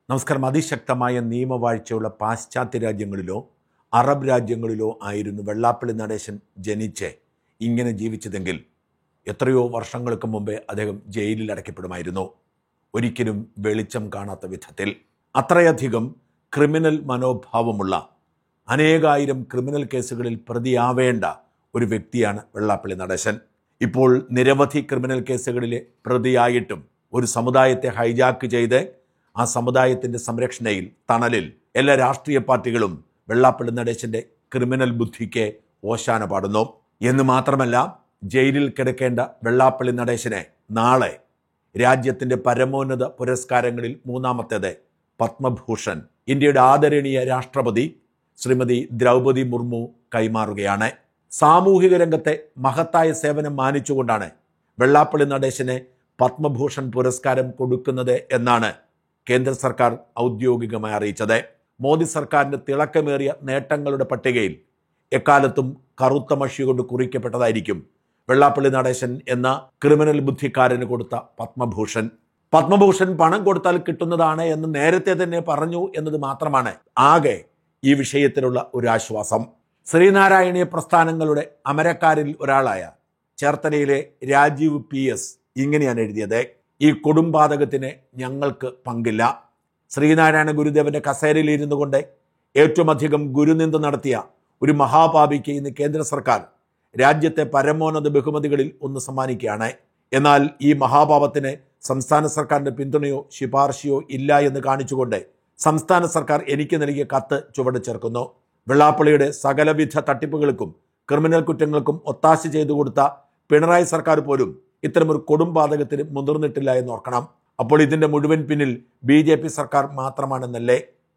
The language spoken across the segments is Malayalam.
നമസ്കാരം അതിശക്തമായ നിയമവാഴ്ചയുള്ള പാശ്ചാത്യ രാജ്യങ്ങളിലോ അറബ് രാജ്യങ്ങളിലോ ആയിരുന്നു വെള്ളാപ്പള്ളി നടേശൻ ജനിച്ച് ഇങ്ങനെ ജീവിച്ചതെങ്കിൽ എത്രയോ വർഷങ്ങൾക്ക് മുമ്പേ അദ്ദേഹം ജയിലിൽ അടയ്ക്കപ്പെടുമായിരുന്നു ഒരിക്കലും വെളിച്ചം കാണാത്ത വിധത്തിൽ അത്രയധികം ക്രിമിനൽ മനോഭാവമുള്ള അനേകായിരം ക്രിമിനൽ കേസുകളിൽ പ്രതിയാവേണ്ട ഒരു വ്യക്തിയാണ് വെള്ളാപ്പള്ളി നടേശൻ ഇപ്പോൾ നിരവധി ക്രിമിനൽ കേസുകളിലെ പ്രതിയായിട്ടും ഒരു സമുദായത്തെ ഹൈജാക്ക് ചെയ്ത് ആ സമുദായത്തിന്റെ സംരക്ഷണയിൽ തണലിൽ എല്ലാ രാഷ്ട്രീയ പാർട്ടികളും വെള്ളാപ്പള്ളി നടേശന്റെ ക്രിമിനൽ ബുദ്ധിക്ക് ഓശാന പാടുന്നു എന്ന് മാത്രമല്ല ജയിലിൽ കിടക്കേണ്ട വെള്ളാപ്പള്ളി നടേശനെ നാളെ രാജ്യത്തിന്റെ പരമോന്നത പുരസ്കാരങ്ങളിൽ മൂന്നാമത്തേത് പത്മഭൂഷൺ ഇന്ത്യയുടെ ആദരണീയ രാഷ്ട്രപതി ശ്രീമതി ദ്രൗപതി മുർമു കൈമാറുകയാണ് സാമൂഹിക രംഗത്തെ മഹത്തായ സേവനം മാനിച്ചുകൊണ്ടാണ് വെള്ളാപ്പള്ളി നടേശന് പത്മഭൂഷൺ പുരസ്കാരം കൊടുക്കുന്നത് എന്നാണ് കേന്ദ്ര സർക്കാർ ഔദ്യോഗികമായി അറിയിച്ചത് മോദി സർക്കാരിന്റെ തിളക്കമേറിയ നേട്ടങ്ങളുടെ പട്ടികയിൽ എക്കാലത്തും കറുത്ത മഷി കൊണ്ട് കുറിക്കപ്പെട്ടതായിരിക്കും വെള്ളാപ്പള്ളി നടേശൻ എന്ന ക്രിമിനൽ ബുദ്ധിക്കാരന് കൊടുത്ത പത്മഭൂഷൺ പത്മഭൂഷൺ പണം കൊടുത്താൽ കിട്ടുന്നതാണ് എന്ന് നേരത്തെ തന്നെ പറഞ്ഞു എന്നത് മാത്രമാണ് ആകെ ഈ വിഷയത്തിലുള്ള ഒരു ആശ്വാസം ശ്രീനാരായണീയ പ്രസ്ഥാനങ്ങളുടെ അമരക്കാരിൽ ഒരാളായ ചേർത്തലയിലെ രാജീവ് പി എസ് ഇങ്ങനെയാണ് എഴുതിയത് ഈ കൊടുംപാതകത്തിന് ഞങ്ങൾക്ക് പങ്കില്ല ശ്രീനാരായണ ഗുരുദേവന്റെ കസേരയിൽ ഇരുന്നു കൊണ്ട് ഏറ്റവും അധികം ഗുരുനിന്ദ നടത്തിയ ഒരു മഹാപാപിക്ക് ഇന്ന് കേന്ദ്ര സർക്കാർ രാജ്യത്തെ പരമോന്നത ബഹുമതികളിൽ ഒന്ന് സമ്മാനിക്കുകയാണ് എന്നാൽ ഈ മഹാപാപത്തിന് സംസ്ഥാന സർക്കാരിന്റെ പിന്തുണയോ ശുപാർശയോ ഇല്ല എന്ന് കാണിച്ചുകൊണ്ട് സംസ്ഥാന സർക്കാർ എനിക്ക് നൽകിയ കത്ത് ചുവട് ചേർക്കുന്നു വെള്ളാപ്പള്ളിയുടെ സകലവിധ തട്ടിപ്പുകൾക്കും ക്രിമിനൽ കുറ്റങ്ങൾക്കും ഒത്താശ ചെയ്തു കൊടുത്ത പിണറായി സർക്കാർ പോലും ഇത്തരമൊരു കൊടുംപാതകത്തിന് മുതിർന്നിട്ടില്ല എന്ന് ഓർക്കണം അപ്പോൾ ഇതിന്റെ മുഴുവൻ പിന്നിൽ ബി ജെ പി സർക്കാർ മാത്രമാണെന്നല്ലേ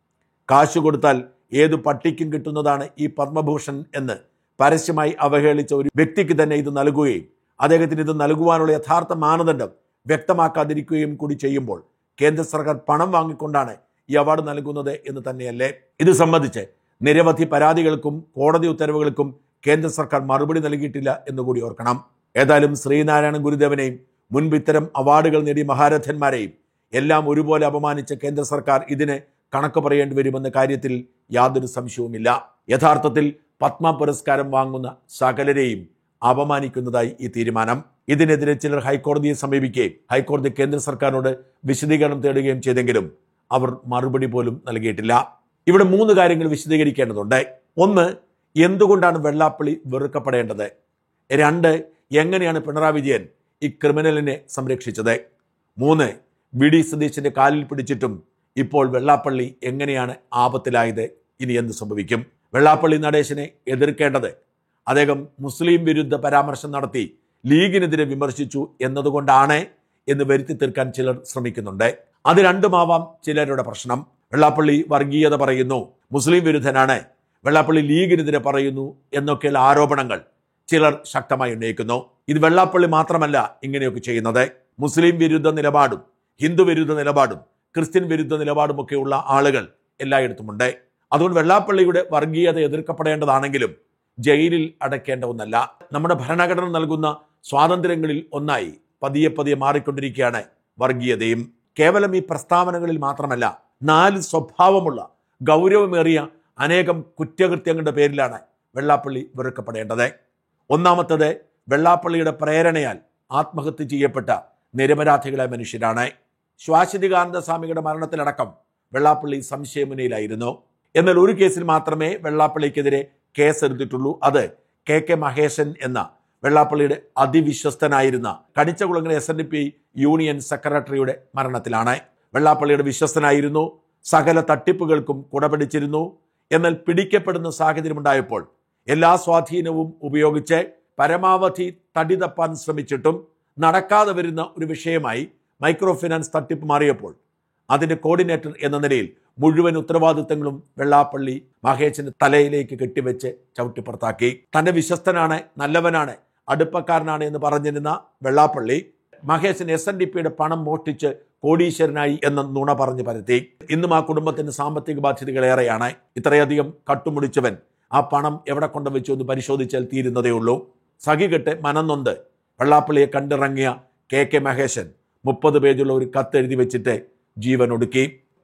കാശ് കൊടുത്താൽ ഏതു പട്ടിക്കും കിട്ടുന്നതാണ് ഈ പത്മഭൂഷൺ എന്ന് പരസ്യമായി അവഹേളിച്ച ഒരു വ്യക്തിക്ക് തന്നെ ഇത് നൽകുകയും അദ്ദേഹത്തിന് ഇത് നൽകുവാനുള്ള യഥാർത്ഥ മാനദണ്ഡം വ്യക്തമാക്കാതിരിക്കുകയും കൂടി ചെയ്യുമ്പോൾ കേന്ദ്ര സർക്കാർ പണം വാങ്ങിക്കൊണ്ടാണ് ഈ അവാർഡ് നൽകുന്നത് എന്ന് തന്നെയല്ലേ ഇത് സംബന്ധിച്ച് നിരവധി പരാതികൾക്കും കോടതി ഉത്തരവുകൾക്കും കേന്ദ്ര സർക്കാർ മറുപടി നൽകിയിട്ടില്ല എന്നുകൂടി ഓർക്കണം ഏതായാലും ശ്രീനാരായണ ഗുരുദേവനെയും മുൻപ് ഇത്തരം അവാർഡുകൾ നേടിയ മഹാരഥന്മാരെയും എല്ലാം ഒരുപോലെ അപമാനിച്ച കേന്ദ്ര സർക്കാർ ഇതിന് കണക്ക് പറയേണ്ടി വരുമെന്ന കാര്യത്തിൽ യാതൊരു സംശയവുമില്ല യഥാർത്ഥത്തിൽ പത്മ പുരസ്കാരം വാങ്ങുന്ന സകലരെയും അപമാനിക്കുന്നതായി ഈ തീരുമാനം ഇതിനെതിരെ ചിലർ ഹൈക്കോടതിയെ സമീപിക്കുകയും ഹൈക്കോടതി കേന്ദ്ര സർക്കാരിനോട് വിശദീകരണം തേടുകയും ചെയ്തെങ്കിലും അവർ മറുപടി പോലും നൽകിയിട്ടില്ല ഇവിടെ മൂന്ന് കാര്യങ്ങൾ വിശദീകരിക്കേണ്ടതുണ്ട് ഒന്ന് എന്തുകൊണ്ടാണ് വെള്ളാപ്പള്ളി വെറുക്കപ്പെടേണ്ടത് രണ്ട് എങ്ങനെയാണ് പിണറായി വിജയൻ ഈ ക്രിമിനലിനെ സംരക്ഷിച്ചത് മൂന്ന് വി ഡി സതീശന്റെ കാലിൽ പിടിച്ചിട്ടും ഇപ്പോൾ വെള്ളാപ്പള്ളി എങ്ങനെയാണ് ആപത്തിലായത് ഇനി എന്ത് സംഭവിക്കും വെള്ളാപ്പള്ളി നടേശനെ എതിർക്കേണ്ടത് അദ്ദേഹം മുസ്ലിം വിരുദ്ധ പരാമർശം നടത്തി ലീഗിനെതിരെ വിമർശിച്ചു എന്നതുകൊണ്ടാണ് എന്ന് വരുത്തി തീർക്കാൻ ചിലർ ശ്രമിക്കുന്നുണ്ട് അത് രണ്ടുമാവാം ചിലരുടെ പ്രശ്നം വെള്ളാപ്പള്ളി വർഗീയത പറയുന്നു മുസ്ലിം വിരുദ്ധനാണ് വെള്ളാപ്പള്ളി ലീഗിനെതിരെ പറയുന്നു എന്നൊക്കെയുള്ള ആരോപണങ്ങൾ ചിലർ ശക്തമായി ഉന്നയിക്കുന്നു ഇത് വെള്ളാപ്പള്ളി മാത്രമല്ല ഇങ്ങനെയൊക്കെ ചെയ്യുന്നത് മുസ്ലിം വിരുദ്ധ നിലപാടും ഹിന്ദു വിരുദ്ധ നിലപാടും ക്രിസ്ത്യൻ വിരുദ്ധ നിലപാടുമൊക്കെയുള്ള ആളുകൾ എല്ലായിടത്തുമുണ്ട് അതുകൊണ്ട് വെള്ളാപ്പള്ളിയുടെ വർഗീയത എതിർക്കപ്പെടേണ്ടതാണെങ്കിലും ജയിലിൽ അടയ്ക്കേണ്ട ഒന്നല്ല നമ്മുടെ ഭരണഘടന നൽകുന്ന സ്വാതന്ത്ര്യങ്ങളിൽ ഒന്നായി പതിയെ പതിയെ മാറിക്കൊണ്ടിരിക്കുകയാണ് വർഗീയതയും കേവലം ഈ പ്രസ്താവനകളിൽ മാത്രമല്ല നാല് സ്വഭാവമുള്ള ഗൗരവമേറിയ അനേകം കുറ്റകൃത്യങ്ങളുടെ പേരിലാണ് വെള്ളാപ്പള്ളി വെറുക്കപ്പെടേണ്ടത് ഒന്നാമത്തത് വെള്ളാപ്പള്ളിയുടെ പ്രേരണയാൽ ആത്മഹത്യ ചെയ്യപ്പെട്ട നിരപരാധികളായ മനുഷ്യരാണ് ശ്വാശതികാനന്ദ സ്വാമിയുടെ മരണത്തിലടക്കം വെള്ളാപ്പള്ളി സംശയമുനയിലായിരുന്നു എന്നാൽ ഒരു കേസിൽ മാത്രമേ വെള്ളാപ്പള്ളിക്കെതിരെ കേസ് എടുത്തിട്ടുള്ളൂ അത് കെ കെ മഹേശൻ എന്ന വെള്ളാപ്പള്ളിയുടെ അതിവിശ്വസ്തനായിരുന്ന Kanichukulangara S N D P union സെക്രട്ടറിയുടെ മരണത്തിലാണ് വെള്ളാപ്പള്ളിയുടെ വിശ്വസ്തനായിരുന്നു സകല തട്ടിപ്പുകൾക്കും കുടപിടിച്ചിരുന്നു എന്നാൽ പിടിക്കപ്പെടുന്ന സാഹചര്യമുണ്ടായപ്പോൾ എല്ലാ സ്വാധീനവും ഉപയോഗിച്ച് പരമാവധി തടി തപ്പാൻ ശ്രമിച്ചിട്ടും നടക്കാതെ വരുന്ന ഒരു വിഷയമായി മൈക്രോ ഫിനാൻസ് തട്ടിപ്പ് മാറിയപ്പോൾ അതിന്റെ കോർഡിനേറ്റർ എന്ന നിലയിൽ മുഴുവൻ ഉത്തരവാദിത്തങ്ങളും വെള്ളാപ്പള്ളി മഹേശന്റെ തലയിലേക്ക് കെട്ടിവെച്ച് ചവിട്ടിപ്പുറത്താക്കി തന്റെ വിശ്വസ്തനാണ് നല്ലവനാണ് അടുപ്പക്കാരനാണ് എന്ന് പറഞ്ഞിരുന്ന Vellappally Maheshan S N D പിയുടെ പണം മോഷ്ടിച്ച് കോടീശ്വരനായി എന്ന നുണ പറഞ്ഞു പരത്തി ഇന്നും ആ കുടുംബത്തിന് സാമ്പത്തിക ബാധ്യതകളേറെയാണ് ഇത്രയധികം കട്ടുമുടിച്ചവൻ ആ പണം എവിടെ കൊണ്ടുവച്ചു എന്ന് പരിശോധിച്ചാൽ തീരുന്നതേ ഉള്ളൂ സഖികെട്ട് മനംനൊന്ത് വെള്ളാപ്പള്ളിയെ കണ്ടിറങ്ങിയ കെ കെ മഹേശൻ മുപ്പത് പേജുള്ള ഒരു കത്ത് എഴുതി വെച്ചിട്ട് ജീവൻ ഒടുക്കി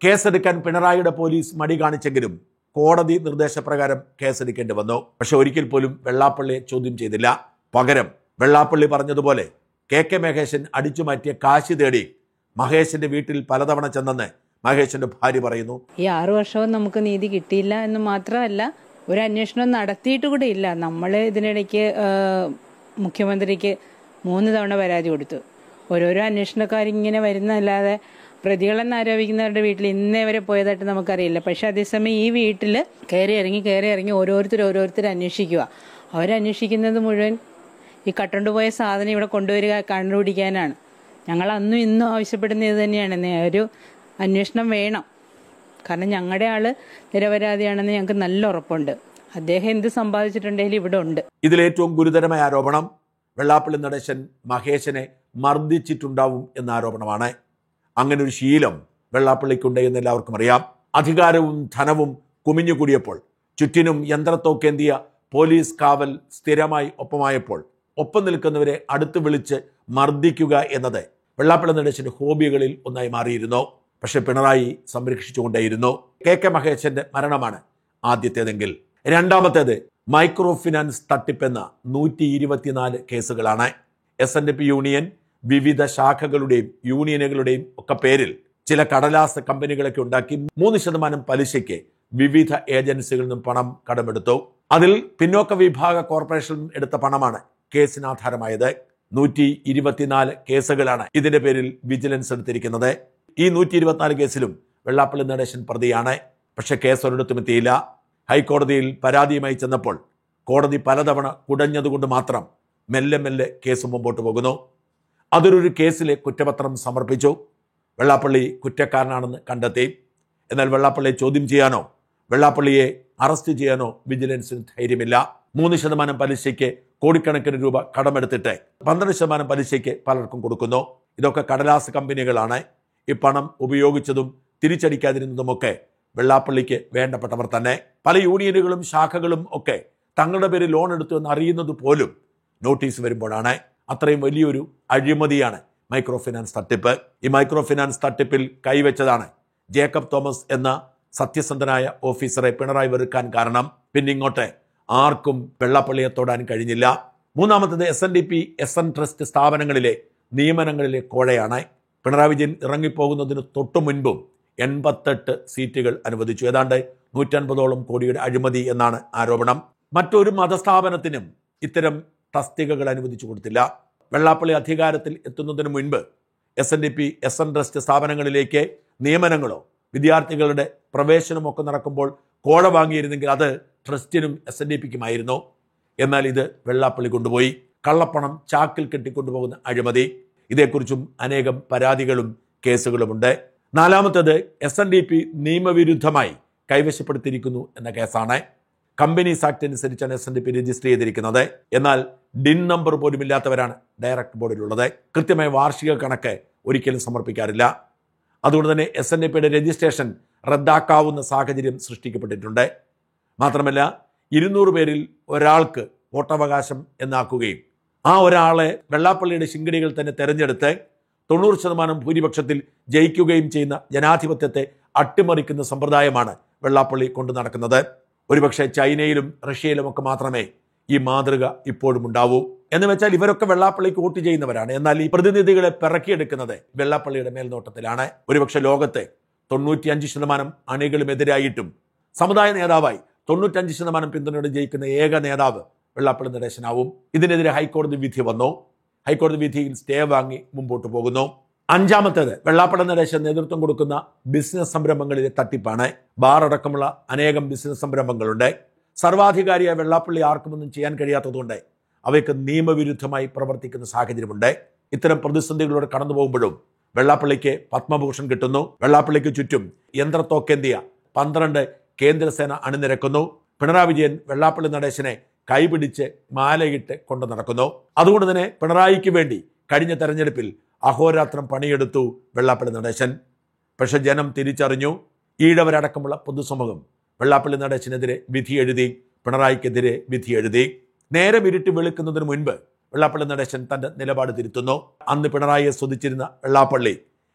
കേസെടുക്കാൻ പിണറായിയുടെ പോലീസ് മടി കാണിച്ചെങ്കിലും കോടതി നിർദ്ദേശപ്രകാരം കേസെടുക്കേണ്ടി വന്നു പക്ഷെ ഒരിക്കൽ പോലും വെള്ളാപ്പള്ളിയെ ചോദ്യം ചെയ്തില്ല പകരം വെള്ളാപ്പള്ളി പറഞ്ഞതുപോലെ കെ കെ മഹേശൻ അടിച്ചു മാറ്റിയ കാശി തേടി മഹേശന്റെ വീട്ടിൽ പലതവണ ചെന്നെന്ന് മഹേശന്റെ ഭാര്യ പറയുന്നു ഈ ആറു വർഷവും നമുക്ക് നീതി കിട്ടിയില്ല എന്ന് മാത്രമല്ല ഒരു അന്വേഷണം നടത്തിയിട്ട് കൂടെ ഇല്ല നമ്മൾ ഇതിനിടയ്ക്ക് ആ, മുഖ്യമന്ത്രിക്ക് മൂന്ന് തവണ പരാതി കൊടുത്തു ഓരോരോ അന്വേഷണക്കാരിങ്ങനെ വരുന്നതല്ലാതെ പ്രതികളെന്ന് ആരോപിക്കുന്നവരുടെ വീട്ടിൽ ഇന്നേ വരെ പോയതായിട്ട് നമുക്കറിയില്ല പക്ഷെ അതേസമയം ഈ വീട്ടിൽ കയറി ഇറങ്ങി കയറി ഇറങ്ങി ഓരോരുത്തർ ഓരോരുത്തർ അന്വേഷിക്കുക അവരന്വേഷിക്കുന്നത് മുഴുവൻ ഈ കട്ടുകൊണ്ട് പോയ സാധനം ഇവിടെ കൊണ്ടുവരിക കണ്ടുപിടിക്കാനാണ് ഞങ്ങൾ അന്നും ഇന്നും ആവശ്യപ്പെടുന്നത് ഇത് തന്നെയാണ് നേ- ഒരു അന്വേഷണം വേണം കാരണം ഞങ്ങളുടെ ആള് നിരപരാധിയാണെന്ന് ഞങ്ങൾക്ക് നല്ല ഉറപ്പുണ്ട് അദ്ദേഹം എന്ത് സമ്പാദിച്ചിട്ടുണ്ടെങ്കിലും ഇവിടെ ഉണ്ട് ഇതിലേറ്റവും ഗുരുതരമായ ആരോപണം വെള്ളാപ്പള്ളി നടേശൻ മഹേശനെ മർദ്ദിച്ചിട്ടുണ്ടാവും എന്ന ആരോപണമാണ് അങ്ങനെ ഒരു ശീലം വെള്ളാപ്പള്ളിക്കുണ്ട് എന്ന് എല്ലാവർക്കും അറിയാം അധികാരവും ധനവും കുമിഞ്ഞുകൂടിയപ്പോൾ ചുറ്റിനും യന്ത്രത്തോക്കേന്തിയ പോലീസ് കാവൽ സ്ഥിരമായി ഒപ്പമായപ്പോൾ ഒപ്പം നിൽക്കുന്നവരെ അടുത്ത് വിളിച്ച് മർദ്ദിക്കുക എന്നത് വെള്ളാപ്പള്ളി നടേശന്റെ ഹോബികളിൽ ഒന്നായി മാറിയിരുന്നു പക്ഷെ പിണറായി സംരക്ഷിച്ചുകൊണ്ടേയിരുന്നു കെ കെ മഹേശന്റെ മരണമാണ് ആദ്യത്തേതെങ്കിൽ രണ്ടാമത്തേത് മൈക്രോ ഫിനാൻസ് തട്ടിപ്പെന്ന നൂറ്റി ഇരുപത്തിനാല് കേസുകളാണ് S N D P union വിവിധ ശാഖകളുടെയും യൂണിയനുകളുടെയും ഒക്കെ പേരിൽ ചില കടലാസ് കമ്പനികളൊക്കെ ഉണ്ടാക്കി മൂന്ന് ശതമാനം പലിശയ്ക്ക് വിവിധ ഏജൻസികളിൽ നിന്നും പണം കടമെടുത്തു അതിൽ പിന്നോക്ക വിഭാഗ കോർപ്പറേഷൻ എടുത്ത പണമാണ് കേസിന് ആധാരമായത് നൂറ്റി ഇരുപത്തിനാല് കേസുകളാണ് ഇതിന്റെ പേരിൽ വിജിലൻസ് എടുത്തിരിക്കുന്നത് ഈ നൂറ്റി ഇരുപത്തിനാല് കേസിലും വെള്ളാപ്പള്ളി നടേശൻ പ്രതിയാണ് പക്ഷെ കേസ് ഒരിടത്തും എത്തിയില്ല ഹൈക്കോടതിയിൽ പരാതിയുമായി ചെന്നപ്പോൾ കോടതി പലതവണ കുടഞ്ഞതുകൊണ്ട് മാത്രം മെല്ലെ മെല്ലെ കേസ് മുമ്പോട്ട് പോകുന്നു അതൊരു കേസിലെ കുറ്റപത്രം സമർപ്പിച്ചു വെള്ളാപ്പള്ളി കുറ്റക്കാരനാണെന്ന് കണ്ടെത്തി എന്നാൽ വെള്ളാപ്പള്ളിയെ ചോദ്യം ചെയ്യാനോ വെള്ളാപ്പള്ളിയെ അറസ്റ്റ് ചെയ്യാനോ വിജിലൻസിന് ധൈര്യമില്ല മൂന്ന് ശതമാനം പലിശയ്ക്ക് കോടിക്കണക്കിന് രൂപ കടമെടുത്തിട്ട് പന്ത്രണ്ട് ശതമാനം പലിശയ്ക്ക് പലർക്കും കൊടുക്കുന്നു ഇതൊക്കെ കടലാസ് കമ്പനികളാണ് ഈ പണം ഉപയോഗിച്ചതും തിരിച്ചടിക്കാതിരുന്നതുമൊക്കെ വെള്ളാപ്പള്ളിക്ക് വേണ്ടപ്പെട്ടവർ തന്നെ പല യൂണിയനുകളും ശാഖകളും ഒക്കെ തങ്ങളുടെ പേര് ലോൺ എടുത്തു എന്ന് അറിയുന്നത് പോലും നോട്ടീസ് വരുമ്പോഴാണ് അത്രയും വലിയൊരു അഴിമതിയാണ് മൈക്രോ ഫിനാൻസ് തട്ടിപ്പ് ഈ മൈക്രോ ഫിനാൻസ് തട്ടിപ്പിൽ കൈവച്ചതാണ് ജേക്കബ് തോമസ് എന്ന സത്യസന്ധനായ ഓഫീസറെ പിണറായി വെറുക്കാൻ കാരണം പിന്നെ ഇങ്ങോട്ട് ആർക്കും വെള്ളപ്പള്ളിയെ തൊടാൻ കഴിഞ്ഞില്ല മൂന്നാമത്തത് S N D P S N trust സ്ഥാപനങ്ങളിലെ നിയമനങ്ങളിലെ കോഴയാണ് പിണറായി വിജയൻ ഇറങ്ങിപ്പോകുന്നതിന് തൊട്ടു മുൻപും എൺപത്തെട്ട് സീറ്റുകൾ അനുവദിച്ചു ഏതാണ്ട് നൂറ്റൻപതോളം കോടിയുടെ അഴിമതി എന്നാണ് ആരോപണം മറ്റൊരു മതസ്ഥാപനത്തിനും ഇത്തരം തസ്തികകൾ അനുവദിച്ചു കൊടുത്തില്ല വെള്ളാപ്പള്ളി അധികാരത്തിൽ എത്തുന്നതിന് മുൻപ് S N D P S N trust സ്ഥാപനങ്ങളിലേക്ക് നിയമനങ്ങളോ വിദ്യാർത്ഥികളുടെ പ്രവേശനമൊക്കെ നടക്കുമ്പോൾ കോഴ വാങ്ങിയിരുന്നെങ്കിൽ അത് ട്രസ്റ്റിനും എസ് എൻ ഡി പിക്കുമായിരുന്നു എന്നാൽ ഇത് വെള്ളാപ്പള്ളി കൊണ്ടുപോയി കള്ളപ്പണം ചാക്കിൽ കെട്ടിക്കൊണ്ടുപോകുന്ന അഴിമതി ഇതേക്കുറിച്ചും അനേകം പരാതികളും കേസുകളുമുണ്ട് നാലാമത്തേത് എസ് എൻ ഡി പി നിയമവിരുദ്ധമായി കൈവശപ്പെടുത്തിയിരിക്കുന്നു എന്ന കേസാണ് കമ്പനീസ് ആക്ട് അനുസരിച്ചാണ് S N D P register ചെയ്തിരിക്കുന്നത് എന്നാൽ ഡിൻ നമ്പർ പോലും ഇല്ലാത്തവരാണ് ഡയറക്ട് ബോർഡിലുള്ളത് കൃത്യമായ വാർഷിക കണക്ക് ഒരിക്കലും സമർപ്പിക്കാറില്ല അതുകൊണ്ട് തന്നെ എസ് എൻ ഡി പിയുടെ രജിസ്ട്രേഷൻ റദ്ദാക്കാവുന്ന സാഹചര്യം സൃഷ്ടിക്കപ്പെട്ടിട്ടുണ്ട് മാത്രമല്ല ഇരുന്നൂറ് പേരിൽ ഒരാൾക്ക് വോട്ടവകാശം എന്നാക്കുകയും ആ ഒരാളെ വെള്ളാപ്പള്ളിയുടെ ശിങ്കടികൾ തന്നെ തെരഞ്ഞെടുത്ത് തൊണ്ണൂറ് ശതമാനം ഭൂരിപക്ഷത്തിൽ ജയിക്കുകയും ചെയ്യുന്ന ജനാധിപത്യത്തെ അട്ടിമറിക്കുന്ന സമ്പ്രദായമാണ് വെള്ളാപ്പള്ളി കൊണ്ടു നടക്കുന്നത് ഒരുപക്ഷെ ചൈനയിലും റഷ്യയിലും ഒക്കെ മാത്രമേ ഈ മാതൃക ഇപ്പോഴും ഉണ്ടാവൂ എന്ന് വെച്ചാൽ ഇവരൊക്കെ വെള്ളാപ്പള്ളിക്ക് വോട്ട് ചെയ്യുന്നവരാണ് എന്നാൽ ഈ പ്രതിനിധികളെ പിറക്കിയെടുക്കുന്നത് വെള്ളാപ്പള്ളിയുടെ മേൽനോട്ടത്തിലാണ് ഒരുപക്ഷെ ലോകത്തെ തൊണ്ണൂറ്റിയഞ്ച് ശതമാനം അണികളുമെതിരായിട്ടും സമുദായ നേതാവായി തൊണ്ണൂറ്റഞ്ച് ശതമാനം പിന്തുണയോടെ ജയിക്കുന്ന ഏക നേതാവ് വെള്ളാപ്പള്ളി നടേശനാവും ഇതിനെതിരെ ഹൈക്കോടതി വിധി വന്നു ഹൈക്കോടതി വിധിയിൽ സ്റ്റേ വാങ്ങി മുമ്പോട്ട് പോകുന്നു അഞ്ചാമത്തേത് വെള്ളാപ്പള്ളി നടേശൻ നേതൃത്വം കൊടുക്കുന്ന ബിസിനസ് സംരംഭങ്ങളിലെ തട്ടിപ്പാണ് ബാർ അടക്കമുള്ള അനേകം ബിസിനസ് സംരംഭങ്ങളുണ്ട് സർവാധികാരിയായ വെള്ളാപ്പള്ളി ആർക്കുമൊന്നും ചെയ്യാൻ കഴിയാത്തതുകൊണ്ട് അവയ്ക്ക് നിയമവിരുദ്ധമായി പ്രവർത്തിക്കുന്ന സാഹചര്യമുണ്ട് ഇത്തരം പ്രതിസന്ധികളിലൂടെ കടന്നു പോകുമ്പോഴും വെള്ളാപ്പള്ളിക്ക് പത്മഭൂഷൺ കിട്ടുന്നു വെള്ളാപ്പള്ളിക്ക് ചുറ്റും യന്ത്രത്തോക്കേന്തിയ പന്ത്രണ്ട് കേന്ദ്രസേന അണിനിരക്കുന്നു പിണറായി വിജയൻ വെള്ളാപ്പള്ളി നടേശനെ കൈപിടിച്ച് മാലയിട്ട് കൊണ്ടു നടക്കുന്നു അതുകൊണ്ട് തന്നെ പിണറായിക്ക് വേണ്ടി കഴിഞ്ഞ തെരഞ്ഞെടുപ്പിൽ അഹോരാത്രം പണിയെടുത്തു വെള്ളാപ്പള്ളി നടേശൻ പക്ഷെ ജനം തിരിച്ചറിഞ്ഞു ഈഴവരടക്കമുള്ള പൊതുസമൂഹം വെള്ളാപ്പള്ളി നടേശനെതിരെ വിധി എഴുതി പിണറായിക്കെതിരെ വിധി എഴുതി നേരെ ഇരുട്ടി വെളുക്കുന്നതിന് മുൻപ് വെള്ളാപ്പള്ളി നടേശൻ തന്റെ നിലപാട് തിരുത്തുന്നു അന്ന് പിണറായിയെ സ്തുതിച്ചിരുന്ന വെള്ളാപ്പള്ളി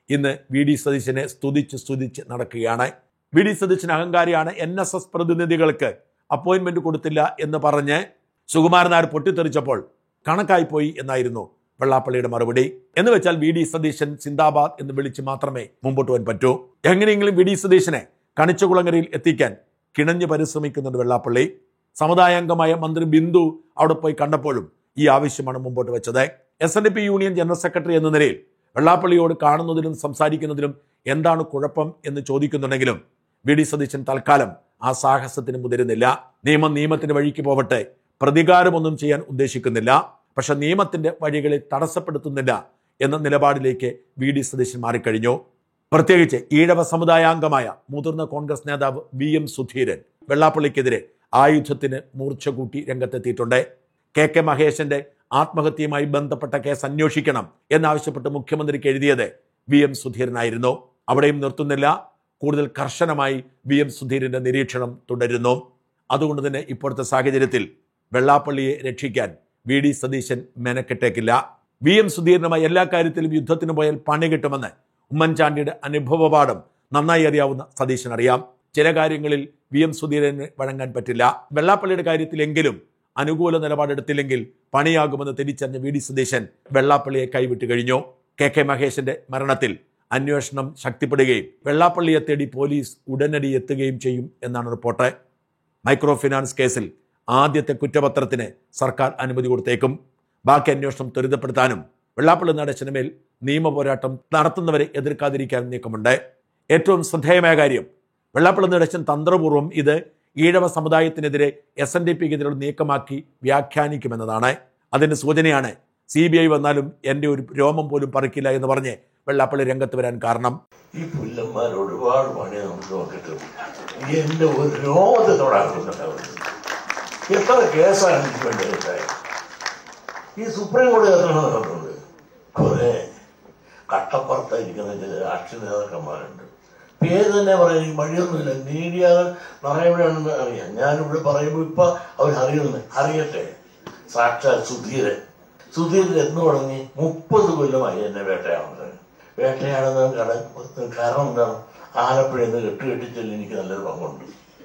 ഇന്ന് വി ഡി സതീശനെ സ്തുതിച്ച് സ്തുതിച്ച് നടക്കുകയാണ് വി ഡി സതീശൻ അഹങ്കാരിയാണ് എൻ എസ് എസ് പ്രതിനിധികൾക്ക് അപ്പോയിന്റ്മെന്റ് കൊടുത്തില്ല എന്ന് പറഞ്ഞ് സുകുമാരൻ നായർ പൊട്ടിത്തെറിച്ചപ്പോൾ കണക്കായിപ്പോയി എന്നായിരുന്നു വെള്ളാപ്പള്ളിയുടെ മറുപടി എന്ന് വെച്ചാൽ വി ഡി സതീശൻ സിന്ദാബാദ് എന്ന് വിളിച്ച് മാത്രമേ മുമ്പോട്ട് പോകാൻ പറ്റൂ എങ്ങനെയെങ്കിലും വി ഡി സതീശനെ കണിച്ചുകുളങ്ങരയിൽ എത്തിക്കാൻ കിണഞ്ഞു പരിശ്രമിക്കുന്നുണ്ട് വെള്ളാപ്പള്ളി സമുദായാംഗമായ മന്ത്രി ബിന്ദു അവിടെ പോയി കണ്ടപ്പോഴും ഈ ആവശ്യമാണ് മുമ്പോട്ട് വെച്ചത് S N D P union general secretary എന്ന നിലയിൽ വെള്ളാപ്പള്ളിയോട് കാണുന്നതിലും സംസാരിക്കുന്നതിലും എന്താണ് കുഴപ്പം എന്ന് ചോദിക്കുന്നുണ്ടെങ്കിലും വി ഡി സതീശൻ തൽക്കാലം ആ സാഹസത്തിന് മുതിരുന്നില്ല നിയമം നിയമത്തിന്റെ വഴിക്ക് പോവട്ടെ പ്രതികാരമൊന്നും ചെയ്യാൻ ഉദ്ദേശിക്കുന്നില്ല പക്ഷെ നിയമത്തിന്റെ വഴികളെ തടസ്സപ്പെടുത്തുന്നില്ല എന്ന നിലപാടിലേക്ക് വി ഡി സതീശൻ മാറിക്കഴിഞ്ഞു പ്രത്യേകിച്ച് ഈഴവ സമുദായാംഗമായ മുതിർന്ന കോൺഗ്രസ് നേതാവ് വി എം സുധീരൻ വെള്ളാപ്പള്ളിക്കെതിരെ ആയുധത്തിന് മൂർച്ച കൂട്ടി രംഗത്തെത്തിയിട്ടുണ്ട് കെ കെ മഹേശന്റെ ആത്മഹത്യയുമായി ബന്ധപ്പെട്ട കേസ് അന്വേഷിക്കണം എന്നാവശ്യപ്പെട്ട് മുഖ്യമന്ത്രിക്ക് എഴുതിയത് വി എം സുധീരനായിരുന്നു അവിടെയും നിർത്തുന്നില്ല കൂടുതൽ കർശനമായി വി എം സുധീരന്റെ നിരീക്ഷണം തുടരുന്നു അതുകൊണ്ട് തന്നെ ഇപ്പോഴത്തെ സാഹചര്യത്തിൽ വെള്ളാപ്പള്ളിയെ രക്ഷിക്കാൻ വി ഡി സതീശൻ മെനക്കെട്ടേക്കില്ല വി എം സുധീരനുമായി എല്ലാ കാര്യത്തിലും യുദ്ധത്തിന് പോയാൽ പണി കിട്ടുമെന്ന് ഉമ്മൻചാണ്ടിയുടെ അനുഭവപാഠം നന്നായി അറിയാവുന്ന സതീശൻ അറിയാം ചില കാര്യങ്ങളിൽ വി എം സുധീരന് വഴങ്ങാൻ പറ്റില്ല വെള്ളാപ്പള്ളിയുടെ കാര്യത്തിലെങ്കിലും അനുകൂല നിലപാടെടുത്തില്ലെങ്കിൽ പണിയാകുമെന്ന് തിരിച്ചറിഞ്ഞ വി ഡി സതീശൻ വെള്ളാപ്പള്ളിയെ കൈവിട്ട് കഴിഞ്ഞു കെ കെ മഹേശന്റെ മരണത്തിൽ അന്വേഷണം ശക്തിപ്പെടുകയും വെള്ളാപ്പള്ളിയെ തേടി പോലീസ് ഉടനടി എത്തുകയും ചെയ്യും എന്നാണ് റിപ്പോർട്ട് മൈക്രോ ഫിനാൻസ് കേസിൽ ആദ്യത്തെ കുറ്റപത്രത്തിന് സർക്കാർ അനുമതി കൊടുത്തേക്കും ബാക്കി അന്വേഷണം ത്വരിതപ്പെടുത്താനും വെള്ളാപ്പള്ളി നടേശന് മേൽ നിയമ പോരാട്ടം നടത്തുന്നവരെ എതിർക്കാതിരിക്കാനും നീക്കമുണ്ട് ഏറ്റവും ശ്രദ്ധേയമായ കാര്യം വെള്ളാപ്പള്ളി നടേശൻ തന്ത്രപൂർവ്വം ഇത് ഈഴവ സമുദായത്തിനെതിരെ എസ് എൻ ഡി പിക്കെതിരെയുള്ള നീക്കമാക്കി വ്യാഖ്യാനിക്കുമെന്നതാണ് അതിന്റെ സൂചനയാണ് സി ബി ഐ വന്നാലും എൻ്റെ ഒരു രോമം പോലും പറിക്കില്ല എന്ന് പറഞ്ഞ് വെള്ളാപ്പള്ളി രംഗത്ത് വരാൻ കാരണം ഈ പുല്ലന്മാർ ഒരുപാട് പണി നമുക്ക് നോക്കിട്ട് എന്റെ ഒരു രോമത്തെ തൊടാക്കുന്നുണ്ടാവും എത്ര കേസാണ് എനിക്ക് വേണ്ടത് ഈ സുപ്രീം കോടതി എത്ര നടക്കുന്നുണ്ട് കുറെ കട്ടപ്പുറത്തായിരിക്കുന്ന ചില രാഷ്ട്രീയ നേതാക്കന്മാരുണ്ട് പേര് തന്നെ പറയാൻ എനിക്ക് വഴിയൊന്നുമില്ല മീഡിയകൾ നിറയെവിടെയാണെന്ന് അറിയാം ഞാനിവിടെ പറയുമ്പോൾ ഇപ്പൊ അവർ അറിയുന്നു അറിയട്ടെ സാക്ഷാൽ സുധീരൻ സുധീരൻ എന്ന് തുടങ്ങി മുപ്പത് കൊല്ലമായി എന്നെ വേട്ടയാടുന്നത് വേട്ടയാടുന്ന കട കാരണം എന്താണ് ആലപ്പുഴയിൽ നിന്ന് കെട്ട് കെട്ടിച്ചെല്ലി എനിക്ക് നല്ലൊരു പങ്കുണ്ട്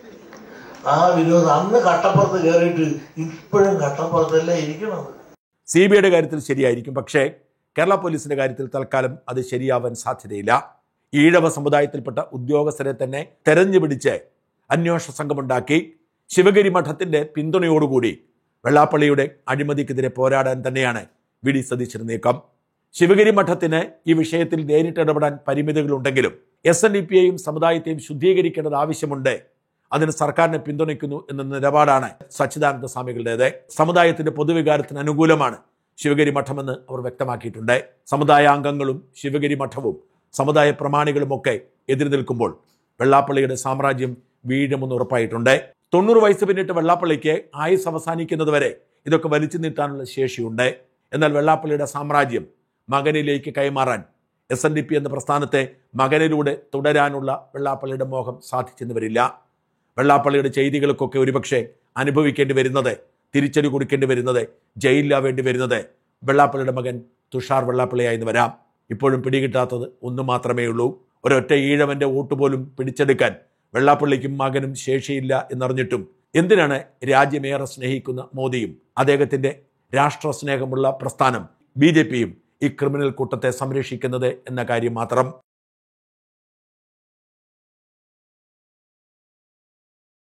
ആ വിനോദം അന്ന് കട്ടപ്പുറത്ത് കയറിയിട്ട് ഇപ്പോഴും കട്ടപ്പുറത്തല്ലേ ഇരിക്കണത് സി ബി ഐയുടെ കാര്യത്തിൽ ശരിയായിരിക്കും പക്ഷേ കേരള പോലീസിന്റെ കാര്യത്തിൽ തൽക്കാലം അത് ശരിയാവാൻ സാധ്യതയില്ല ഈഴവ സമുദായത്തിൽപ്പെട്ട ഉദ്യോഗസ്ഥരെ തന്നെ തെരഞ്ഞു പിടിച്ച് അന്വേഷണ സംഘമുണ്ടാക്കി ശിവഗിരി മഠത്തിന്റെ പിന്തുണയോടുകൂടി വെള്ളാപ്പള്ളിയുടെ അഴിമതിക്കെതിരെ പോരാടാൻ തന്നെയാണ് വി ഡി സതീശന് നീക്കം ശിവഗിരി മഠത്തിന് ഈ വിഷയത്തിൽ നേരിട്ട് ഇടപെടാൻ പരിമിതികളുണ്ടെങ്കിലും എസ് എൻ ഡി പിയെയും സമുദായത്തെയും ശുദ്ധീകരിക്കേണ്ടത് ആവശ്യമുണ്ട് അതിന് സർക്കാരിനെ പിന്തുണയ്ക്കുന്നു എന്ന നിലപാടാണ് സച്ചിദാനന്ദ സ്വാമികളുടേത് സമുദായത്തിന്റെ പൊതുവികാരത്തിന് അനുകൂലമാണ് ശിവഗിരി മഠമെന്ന് അവർ വ്യക്തമാക്കിയിട്ടുണ്ട് സമുദായാംഗങ്ങളും ശിവഗിരി മഠവും സമുദായ പ്രമാണികളുമൊക്കെ എതിര് നിൽക്കുമ്പോൾ വെള്ളാപ്പള്ളിയുടെ സാമ്രാജ്യം വീഴുമെന്ന് ഉറപ്പായിട്ടുണ്ട് തൊണ്ണൂറ് വയസ്സ് പിന്നിട്ട് വെള്ളാപ്പള്ളിക്ക് ആയുസ് അവസാനിക്കുന്നത് വരെ ഇതൊക്കെ വലിച്ചു നീട്ടാനുള്ള ശേഷിയുണ്ട് എന്നാൽ വെള്ളാപ്പള്ളിയുടെ സാമ്രാജ്യം മകനിലേക്ക് കൈമാറാൻ എസ് എൻ ഡി പി എന്ന പ്രസ്ഥാനത്തെ മകനിലൂടെ തുടരാനുള്ള വെള്ളാപ്പള്ളിയുടെ മോഹം സാധിച്ചെന്ന് വരില്ല വെള്ളാപ്പള്ളിയുടെ ചെയ്തികൾക്കൊക്കെ ഒരുപക്ഷെ അനുഭവിക്കേണ്ടി വരുന്നത് തിരിച്ചടി കൊടുക്കേണ്ടി വരുന്നത് ജയിലിലാവേണ്ടി വരുന്നത് വെള്ളാപ്പള്ളിയുടെ മകൻ തുഷാർ വെള്ളാപ്പള്ളിയായെന്ന് വരാം ഇപ്പോഴും പിടികിട്ടാത്തത് ഒന്ന് മാത്രമേ ഉള്ളൂ ഒരൊറ്റ ഈഴവന്റെ വോട്ട് പോലും പിടിച്ചെടുക്കാൻ വെള്ളാപ്പള്ളിക്കും മകനും ശേഷിയില്ല എന്നറിഞ്ഞിട്ടും എന്തിനാണ് രാജ്യമേറെ സ്നേഹിക്കുന്ന മോദിയും അദ്ദേഹത്തിന്റെ രാഷ്ട്രസ്നേഹമുള്ള പ്രസ്ഥാനം ബി ജെ പിയും ഈ ക്രിമിനൽ കൂട്ടത്തെ സംരക്ഷിക്കുന്നത് എന്ന കാര്യം മാത്രം